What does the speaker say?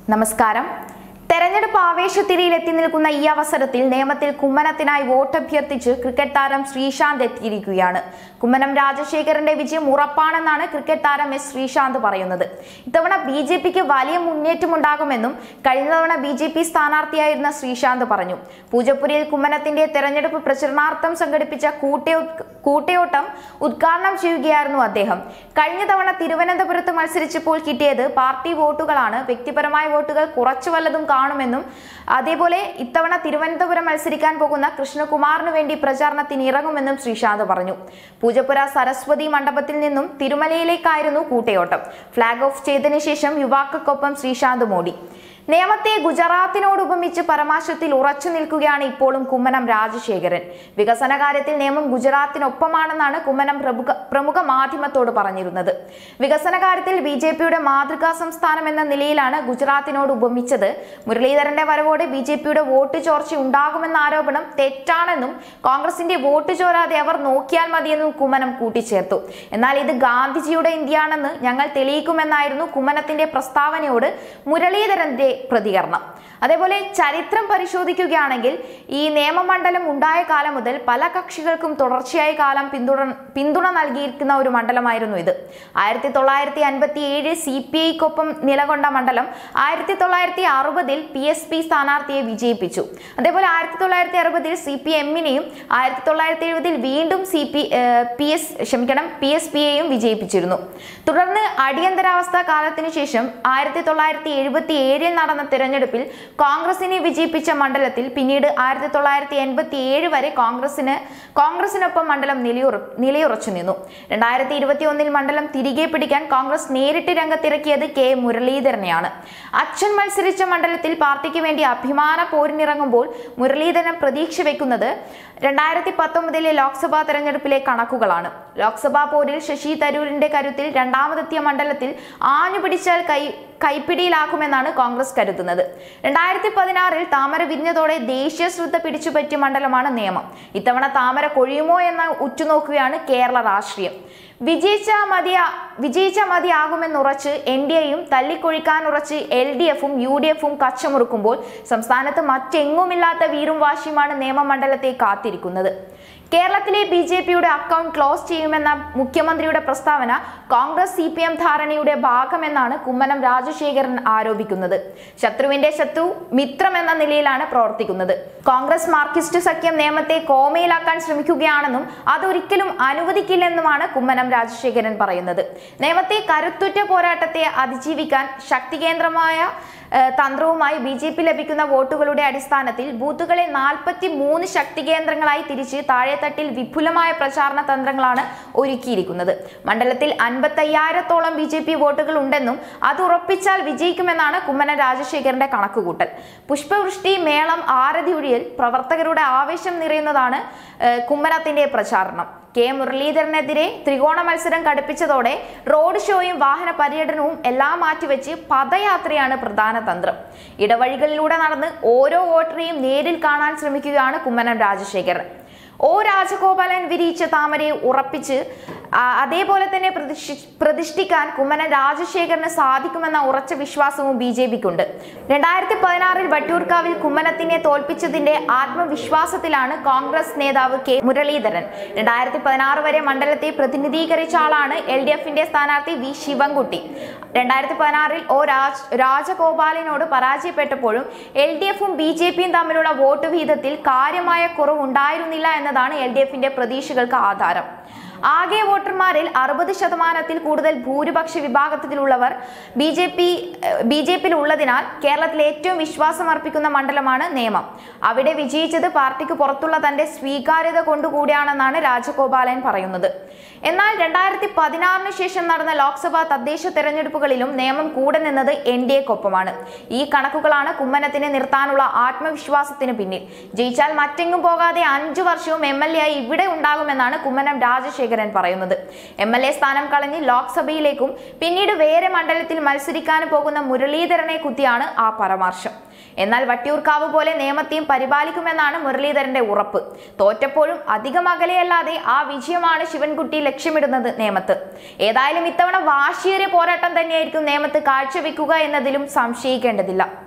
നമസ്കാരം തെരഞ്ഞെടുപ്പ് ആവേശത്തിരിയിൽ എത്തി നിൽക്കുന്ന ഈ അവസരത്തിൽ നിയമത്തിൽ കുമ്മനത്തിനായി വോട്ടഭ്യർത്ഥിച്ച് ക്രിക്കറ്റ് താരം ശ്രീശാന്ത് എത്തിയിരിക്കുകയാണ് കുമ്മനം രാജശേഖരന്റെ വിജയം ഉറപ്പാണെന്നാണ് ക്രിക്കറ്റ് താരം എസ് ശ്രീശാന്ത് പറയുന്നത് ഇത്തവണ ബി ജെ പിക്ക് വലിയ മുന്നേറ്റമുണ്ടാകുമെന്നും കഴിഞ്ഞ തവണ ബി ജെ പി സ്ഥാനാർത്ഥിയായിരുന്ന ശ്രീശാന്ത് പറഞ്ഞു പൂജപ്പുരയിൽ കുമ്മനത്തിന്റെ തെരഞ്ഞെടുപ്പ് പ്രചരണാർത്ഥം സംഘടിപ്പിച്ച കൂട്ടയോ കൂട്ടയോട്ടം ഉദ്ഘാടനം ചെയ്യുകയായിരുന്നു അദ്ദേഹം കഴിഞ്ഞ തവണ തിരുവനന്തപുരത്ത് മത്സരിച്ചപ്പോൾ കിട്ടിയത് പാർട്ടി വോട്ടുകളാണ് വ്യക്തിപരമായ വോട്ടുകൾ കുറച്ചു വല്ലതും കാണുമെന്നും അതേപോലെ ഇത്തവണ തിരുവനന്തപുരം മത്സരിക്കാൻ പോകുന്ന കൃഷ്ണകുമാറിന് വേണ്ടി പ്രചാരണത്തിന് ഇറങ്ങുമെന്നും ശ്രീശാന്ത് പറഞ്ഞു പൂജപ്പുര സരസ്വതി മണ്ഡപത്തിൽ നിന്നും തിരുമലയിലേക്കായിരുന്നു കൂട്ടയോട്ടം ഫ്ളാഗ് ഓഫ് ചെയ്തതിനു ശേഷം യുവാക്കൾക്കൊപ്പം ശ്രീശാന്ത് മോഡി നിയമത്തെ ഗുജറാത്തിനോട് ഉപമിച്ച് പരമാശത്തിൽ ഉറച്ചു നിൽക്കുകയാണ് ഇപ്പോഴും കുമ്മനം രാജശേഖരൻ വികസന കാര്യത്തിൽ നിയമം ഗുജറാത്തിനൊപ്പമാണെന്നാണ് കുമ്മനം പ്രമുഖ പ്രമുഖ മാധ്യമത്തോട് പറഞ്ഞിരുന്നത് വികസന കാര്യത്തിൽ ബി ജെ പിയുടെ മാതൃകാ സംസ്ഥാനം എന്ന നിലയിലാണ് ഗുജറാത്തിനോട് ഉപമിച്ചത് മുരളീധരന്റെ വരവോടെ ബി ജെ പിയുടെ വോട്ട് ചോർച്ച ഉണ്ടാകുമെന്ന ആരോപണം തെറ്റാണെന്നും കോൺഗ്രസിന്റെ വോട്ട് ചോരാതെ അവർ നോക്കിയാൽ മതിയെന്നും കുമ്മനം കൂട്ടിച്ചേർത്തു എന്നാൽ ഇത് ഗാന്ധിജിയുടെ ഇന്ത്യയാണെന്ന് ഞങ്ങൾ തെളിയിക്കുമെന്നായിരുന്നു കുമ്മനത്തിന്റെ പ്രസ്താവനയോട് മുരളീധരന്റെ പ്രതികരണം അതേപോലെ ചരിത്രം പരിശോധിക്കുകയാണെങ്കിൽ ഈ നിയമമണ്ഡലം ഉണ്ടായ കാലം മുതൽ പല കക്ഷികൾക്കും തുടർച്ചയായ കാലം പിന്തുണ പിന്തുണ നൽകിയിരിക്കുന്ന ഒരു മണ്ഡലമായിരുന്നു ഇത് ആയിരത്തി തൊള്ളായിരത്തി അൻപത്തി ഏഴ് സി പി ഐക്കൊപ്പം നിലകൊണ്ട മണ്ഡലം ആയിരത്തി തൊള്ളായിരത്തി അറുപതിൽ പി എസ് പി സ്ഥാനാർത്ഥിയെ വിജയിപ്പിച്ചു അതേപോലെ ആയിരത്തി തൊള്ളായിരത്തി അറുപതിൽ സി പി എമ്മിനെയും ആയിരത്തി തൊള്ളായിരത്തി എഴുപതിൽ വീണ്ടും സി പി പി എസ് ക്ഷമിക്കണം പി എസ് പിയെയും വിജയിപ്പിച്ചിരുന്നു തുടർന്ന് അടിയന്തരാവസ്ഥ കാലത്തിനു ശേഷം ആയിരത്തി തൊള്ളായിരത്തി എഴുപത്തി ഏഴിൽ നടന്ന തിരഞ്ഞെടുപ്പിൽ കോൺഗ്രസിനെ വിജയിപ്പിച്ച മണ്ഡലത്തിൽ പിന്നീട് ആയിരത്തി തൊള്ളായിരത്തി എൺപത്തി ഏഴ് വരെ കോൺഗ്രസിന് കോൺഗ്രസിനൊപ്പം മണ്ഡലം നിലയുറ നിലയുറച്ചു നിന്നു രണ്ടായിരത്തി ഇരുപത്തി ഒന്നിൽ മണ്ഡലം തിരികെ പിടിക്കാൻ കോൺഗ്രസ് നേരിട്ട് രംഗത്തിറക്കിയത് കെ മുരളീധരനെയാണ് അച്ഛൻ മത്സരിച്ച മണ്ഡലത്തിൽ പാർട്ടിക്ക് വേണ്ടി അഭിമാന പോരിനിറങ്ങുമ്പോൾ മുരളീധരൻ പ്രതീക്ഷ വെക്കുന്നത് രണ്ടായിരത്തി പത്തൊമ്പതിലെ ലോക്സഭാ തെരഞ്ഞെടുപ്പിലെ കണക്കുകളാണ് ലോക്സഭാ പോരിൽ ശശി തരൂരിന്റെ കരുത്തിൽ രണ്ടാമതെത്തിയ മണ്ഡലത്തിൽ ആഞ്ഞുപിടിച്ചാൽ കൈ കൈപ്പിടിയിലാക്കുമെന്നാണ് കോൺഗ്രസ് കരുതുന്നത് രണ്ടായിരത്തി പതിനാറിൽ താമര വിരിഞ്ഞതോടെ ദേശീയ ശ്രദ്ധ പിടിച്ചുപറ്റിയ മണ്ഡലമാണ് നിയമം ഇത്തവണ താമര കൊഴിയുമോ എന്ന് ഉറ്റുനോക്കുകയാണ് കേരള രാഷ്ട്രീയം വിജയിച്ച മതിയ വിജയിച്ച മതിയാകുമെന്നുറച്ച് എൻ ഡി എയും തല്ലിക്കൊഴിക്കാനുറച്ച് എൽ ഡി എഫും യു ഡി എഫും കച്ചമുറുക്കുമ്പോൾ സംസ്ഥാനത്ത് മറ്റെങ്ങുമില്ലാത്ത വീറും വാശിയുമാണ് നിയമമണ്ഡലത്തെ കാത്തിരിക്കുന്നത് കേരളത്തിലെ ബി ജെ പിയുടെ അക്കൗണ്ട് ക്ലോസ് ചെയ്യുമെന്ന മുഖ്യമന്ത്രിയുടെ പ്രസ്താവന കോൺഗ്രസ് സി പി എം ധാരണയുടെ ഭാഗമെന്നാണ് കുമ്മനം രാജശേഖരൻ ആരോപിക്കുന്നത് ശത്രുവിന്റെ ശത്രു മിത്രം എന്ന നിലയിലാണ് പ്രവർത്തിക്കുന്നത് കോൺഗ്രസ് മാർക്സിസ്റ്റ് സഖ്യം നിയമത്തെ കോമയിലാക്കാൻ ശ്രമിക്കുകയാണെന്നും അതൊരിക്കലും അനുവദിക്കില്ലെന്നുമാണ് കുമ്മനം രാജശേഖരൻ പറയുന്നത് നിയമത്തെ കരുത്തുറ്റ പോരാട്ടത്തെ അതിജീവിക്കാൻ ശക്തികേന്ദ്രമായ ഏഹ് തന്ത്രവുമായി ബി ജെ പി ലഭിക്കുന്ന വോട്ടുകളുടെ അടിസ്ഥാനത്തിൽ ബൂത്തുകളെ നാൽപ്പത്തി മൂന്ന് ശക്തി കേന്ദ്രങ്ങളായി തിരിച്ച് താഴെത്തട്ടിൽ വിപുലമായ പ്രചാരണ തന്ത്രങ്ങളാണ് ഒരുക്കിയിരിക്കുന്നത് മണ്ഡലത്തിൽ അൻപത്തയ്യായിരത്തോളം ബി ജെ പി വോട്ടുകൾ ഉണ്ടെന്നും അത് ഉറപ്പിച്ചാൽ വിജയിക്കുമെന്നാണ് കുമ്മനം രാജശേഖരന്റെ കണക്കുകൂട്ടൽ പുഷ്പവൃഷ്ടി മേളം ആരതി ഒഴിയൽ പ്രവർത്തകരുടെ ആവേശം നിറയുന്നതാണ് ഏഹ് കുമ്മനത്തിന്റെ പ്രചാരണം കെ മുരളീധരനെതിരെ ത്രികോണ മത്സരം കടുപ്പിച്ചതോടെ റോഡ് ഷോയും വാഹന പര്യടനവും എല്ലാം മാറ്റിവെച്ച് പദയാത്രയാണ് പ്രധാന തന്ത്രം ഇടവഴികളിലൂടെ നടന്ന് ഓരോ വോട്ടറെയും നേരിൽ കാണാൻ ശ്രമിക്കുകയാണ് കുമ്മനം രാജശേഖരൻ ഒ രാജഗോപാലൻ വിരിയിച്ച താമരയെ ഉറപ്പിച്ച് ആ, അതേപോലെ തന്നെ പ്രതിഷ്ഠി പ്രതിഷ്ഠിക്കാൻ കുമ്മനം രാജശേഖരന് സാധിക്കുമെന്ന ഉറച്ച വിശ്വാസവും ബി ജെ പിക്കുണ്ട് രണ്ടായിരത്തി പതിനാറിൽ വട്ടിയൂർക്കാവിൽ കുമ്മനത്തിനെ തോൽപ്പിച്ചതിന്റെ ആത്മവിശ്വാസത്തിലാണ് കോൺഗ്രസ് നേതാവ് കെ മുരളീധരൻ രണ്ടായിരത്തി പതിനാറ് വരെ മണ്ഡലത്തെ പ്രതിനിധീകരിച്ച ആളാണ് എൽ ഡി എഫിന്റെ സ്ഥാനാർത്ഥി വി ശിവൻകുട്ടി രണ്ടായിരത്തി പതിനാറിൽ ഒ രാജ് രാജഗോപാലിനോട് പരാജയപ്പെട്ടപ്പോഴും എൽ ഡി എഫും ബി ജെ പിയും തമ്മിലുള്ള വോട്ട് വീതത്തിൽ കാര്യമായ കുറവുണ്ടായിരുന്നില്ല എന്നതാണ് എൽ ഡി എഫിന്റെ പ്രതീക്ഷകൾക്ക് ആധാരം ആകെ വോട്ടർമാരിൽ അറുപത് ശതമാനത്തിൽ കൂടുതൽ ഭൂരിപക്ഷ വിഭാഗത്തിലുള്ളവർ B J P B J പിയിൽ ഉള്ളതിനാൽ കേരളത്തിൽ ഏറ്റവും വിശ്വാസം അർപ്പിക്കുന്ന മണ്ഡലമാണ് നേമം അവിടെ വിജയിച്ചത് പാർട്ടിക്ക് പുറത്തുള്ള തന്റെ സ്വീകാര്യത കൊണ്ടുകൂടിയാണെന്നാണ് രാജഗോപാലൻ പറയുന്നത് എന്നാൽ രണ്ടായിരത്തി പതിനാറിന് ശേഷം നടന്ന ലോക്സഭാ തദ്ദേശ തെരഞ്ഞെടുപ്പുകളിലും നിയമം കൂടെ നിന്നത് എൻ ഡി എക്കൊപ്പമാണ് ഈ കണക്കുകളാണ് കുമ്മനത്തിനെ നിർത്താനുള്ള ആത്മവിശ്വാസത്തിന് പിന്നിൽ ജയിച്ചാൽ മറ്റെങ്ങും പോകാതെ അഞ്ചു വർഷവും എം എൽ എ ആയി ഇവിടെ ഉണ്ടാകുമെന്നാണ് കുമ്മനം രാജശേഖരൻ പറയുന്നത് എം എൽ എ സ്ഥാനം കളഞ്ഞ് ലോക്സഭയിലേക്കും പിന്നീട് വേറെ മണ്ഡലത്തിൽ മത്സരിക്കാൻ പോകുന്ന മുരളീധരനെ കുത്തിയാണ് ആ പരാമർശം എന്നാൽ വട്ടിയൂർക്കാവ് പോലെ നിയമത്തെയും പരിപാലിക്കുമെന്നാണ് മുരളീധരന്റെ ഉറപ്പ് തോറ്റപ്പോഴും അധികം അകലെയല്ലാതെ ആ വിജയമാണ് ശിവൻകുട്ടി ലക്ഷ്യമിടുന്നത് നേമത്ത് ഏതായാലും ഇത്തവണ വാശിയേറിയ പോരാട്ടം തന്നെയായിരിക്കും നേമത്ത് കാഴ്ചവെക്കുക എന്നതിലും സംശയിക്കേണ്ടതില്ല